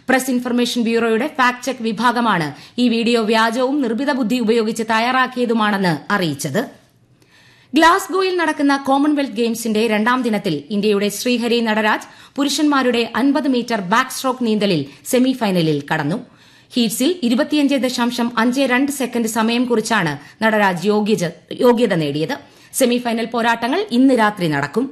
press information ബ്യൂറോയുടെ fact check വിഭാഗമാണ് ഈ വീഡിയോ വ്യാജവും നിർമ്മിത ബുദ്ധി ഉപയോഗിച്ച് തയ്യാറാക്കിയതുമാണെന്ന് അറിയിച്ചത് ഗ്ലാസ്ഗോയിൽ നടക്കുന്ന കോമൺവെൽത്ത് ഗെയിംസിന്റെ രണ്ടാം ദിനത്തിൽ ഇന്ത്യയുടെ ശ്രീഹരി നടരാജ് പുരുഷന്മാരുടെ അൻപത് മീറ്റർ ബാക്ക് സ്ട്രോക്ക് നീന്തലിൽ സെമിഫൈനലിൽ കടന്നു ഹീറ്റ്സിൽ ഇരുപത്തിയഞ്ച് ദശാംശം അഞ്ച് രണ്ട് സെക്കൻഡ് സമയം കുറിച്ചാണ് നടരാജ് യോഗ്യത നേടിയത് സെമിഫൈനൽ പോരാട്ടങ്ങൾ ഇന്ന് രാത്രി നടക്കും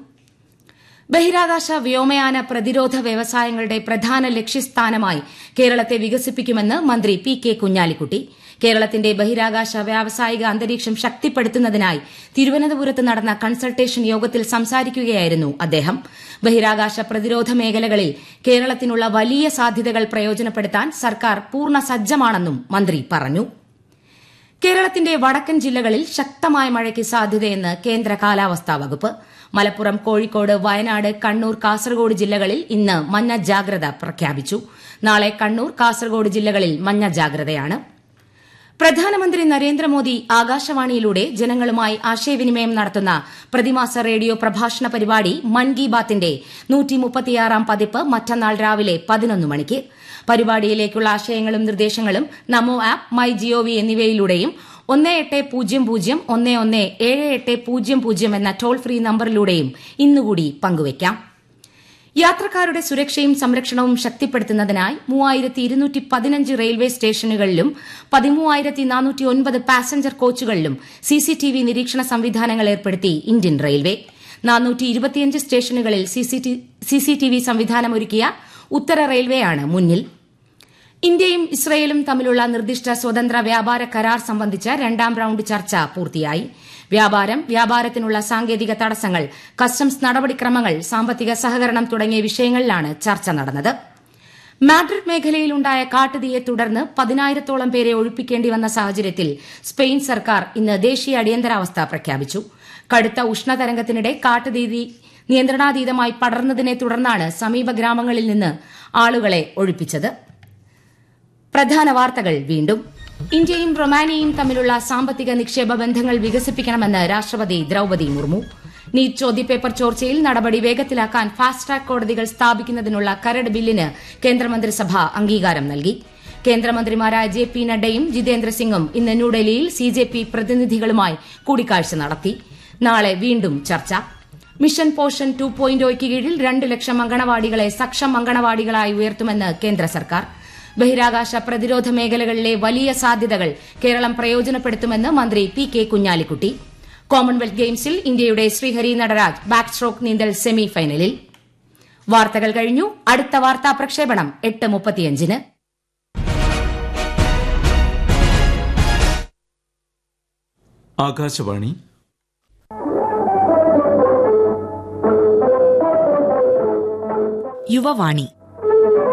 ബഹിരാകാശ വ്യോമയാന പ്രതിരോധ വ്യവസായങ്ങളുടെ പ്രധാന ലക്ഷ്യസ്ഥാനമായി കേരളത്തെ വികസിപ്പിക്കുമെന്ന് മന്ത്രി പി കെ കുഞ്ഞാലിക്കുട്ടി കേരളത്തിന്റെ ബഹിരാകാശ വ്യാവസായിക അന്തരീക്ഷം ശക്തിപ്പെടുത്തുന്നതിനായി തിരുവനന്തപുരത്ത് നടന്ന കൺസൾട്ടേഷൻ യോഗത്തിൽ സംസാരിക്കുകയായിരുന്നു അദ്ദേഹം ബഹിരാകാശ പ്രതിരോധ മേഖലകളിൽ കേരളത്തിനുള്ള വലിയ സാധ്യതകൾ പ്രയോജനപ്പെടുത്താൻ സർക്കാർ പൂർണ്ണ സജ്ജമാണെന്നും മന്ത്രി പറഞ്ഞു കേരളത്തിന്റെ വടക്കൻ ജില്ലകളിൽ ശക്തമായ മഴയ്ക്ക് സാധ്യതയെന്ന് കേന്ദ്ര കാലാവസ്ഥാ വകുപ്പ് മലപ്പുറം കോഴിക്കോട് വയനാട് കണ്ണൂർ കാസർഗോഡ് ജില്ലകളിൽ ഇന്ന് മഞ്ഞ ജാഗ്രത പ്രഖ്യാപിച്ചു നാളെ കണ്ണൂർ കാസർഗോഡ് ജില്ലകളിൽ മഞ്ഞ ജാഗ്രതയാണ് പ്രധാനമന്ത്രി നരേന്ദ്രമോദി ആകാശവാണിയിലൂടെ ജനങ്ങളുമായി ആശയവിനിമയം നടത്തുന്ന പ്രതിമാസ റേഡിയോ പ്രഭാഷണ പരിപാടി മൻ കി ബാത്തിന്റെ പതിപ്പ് മറ്റന്നാൾ രാവിലെ പതിനൊന്ന് മണിക്ക് പരിപാടിയിലേക്കുള്ള ആശയങ്ങളും നിർദ്ദേശങ്ങളും നമോ ആപ്പ് മൈ ജിഒവി എന്നിവയിലൂടെയും ഒന്ന് എട്ട് പൂജ്യം പൂജ്യം ഒന്ന് ഒന്ന് ഏഴ് എട്ട് പൂജ്യം പൂജ്യം എന്ന ടോൾ ഫ്രീ നമ്പറിലൂടെയും ഇന്നുകൂടി പങ്കുവയ്ക്കാം യാത്രക്കാരുടെ സുരക്ഷയും സംരക്ഷണവും ശക്തിപ്പെടുത്തുന്നതിനായി മൂവായിരത്തി ഇരുന്നൂറ്റി പതിനഞ്ച് റെയിൽവേ സ്റ്റേഷനുകളിലും പതിമൂവായിരത്തി നാനൂറ്റി ഒൻപത് പാസഞ്ചർ കോച്ചുകളിലും സിസിടിവി നിരീക്ഷണ സംവിധാനങ്ങൾ ഏർപ്പെടുത്തി ഇന്ത്യൻ റെയിൽവേ നാനൂറ്റി ഇരുപത്തിയഞ്ച് സ്റ്റേഷനുകളിൽ സിസിടിവി സംവിധാനമൊരുക്കിയ ഉത്തര റെയിൽവേയാണ് മുന്നിൽ ഇന്ത്യയും ഇസ്രയേലും തമ്മിലുള്ള നിർദ്ദിഷ്ട സ്വതന്ത്ര വ്യാപാര കരാർ സംബന്ധിച്ച രണ്ടാം റൌണ്ട് ചർച്ച പൂർത്തിയായി വ്യാപാരം വ്യാപാരത്തിനുള്ള സാങ്കേതിക തടസ്സങ്ങൾ കസ്റ്റംസ് നടപടിക്രമങ്ങൾ സാമ്പത്തിക സഹകരണം തുടങ്ങിയ വിഷയങ്ങളിലാണ് ചർച്ച നടന്നത് മാഡ്രിഡ് മേഖലയിലുണ്ടായ കാട്ടുതീയെ തുടർന്ന് പതിനായിരത്തോളം പേരെ ഒഴിപ്പിക്കേണ്ടി വന്ന സാഹചര്യത്തിൽ സ്പെയിൻ സർക്കാർ ഇന്ന് ദേശീയ അടിയന്തരാവസ്ഥ പ്രഖ്യാപിച്ചു കടുത്ത ഉഷ്ണതരംഗത്തിനിടെ കാട്ടുതീ നിയന്ത്രണാതീതമായി പടർന്നതിനെ തുടർന്നാണ് സമീപ ഗ്രാമങ്ങളിൽ നിന്ന് ആളുകളെ ഒഴിപ്പിച്ചത് പ്രധാന വാർത്തകൾ വീണ്ടും ഇന്ത്യയും റൊമാനിയയും തമ്മിലുള്ള സാമ്പത്തിക നിക്ഷേപ ബന്ധങ്ങൾ വികസിപ്പിക്കണമെന്ന് രാഷ്ട്രപതി ദ്രൌപതി മുർമു നീറ്റ് ചോദ്യപേപ്പർ ചോർച്ചയിൽ നടപടി വേഗത്തിലാക്കാൻ ഫാസ്റ്റ് ട്രാക്ക് കോടതികൾ സ്ഥാപിക്കുന്നതിനുള്ള കരട് ബില്ലിന് കേന്ദ്രമന്ത്രിസഭ അംഗീകാരം നൽകി കേന്ദ്രമന്ത്രിമാരായ ജെ പി നഡ്ഡയും ജിതേന്ദ്ര സിംഗും ഇന്ന് ന്യൂഡൽഹിയിൽ സി ജെ പി പ്രതിനിധികളുമായി കൂടിക്കാഴ്ച നടത്തി നാളെ വീണ്ടും ചർച്ച മിഷൻ പോഷൻ ടു പോയിന്റ് കീഴിൽ രണ്ട് ലക്ഷം അങ്കണവാടികളെ സക്ഷം അങ്കണവാടികളായി ഉയർത്തുമെന്ന് കേന്ദ്ര സർക്കാർ ബഹിരാകാശ പ്രതിരോധ മേഖലകളിലെ വലിയ സാധ്യതകൾ കേരളം പ്രയോജനപ്പെടുത്തുമെന്ന് മന്ത്രി പി കെ കുഞ്ഞാലിക്കുട്ടി കോമൺവെൽത്ത് ഗെയിംസിൽ ഇന്ത്യയുടെ ശ്രീഹരി നടരാജ് ബാക്ക് സ്ട്രോക്ക് നീന്തൽ സെമി ഫൈനലിൽ വാർത്തകൾ കഴിഞ്ഞു അടുത്ത വാർത്താ പ്രക്ഷേപണം എട്ട് മുപ്പത്തിയഞ്ചിന് ആകാശവാണി യുവവാണി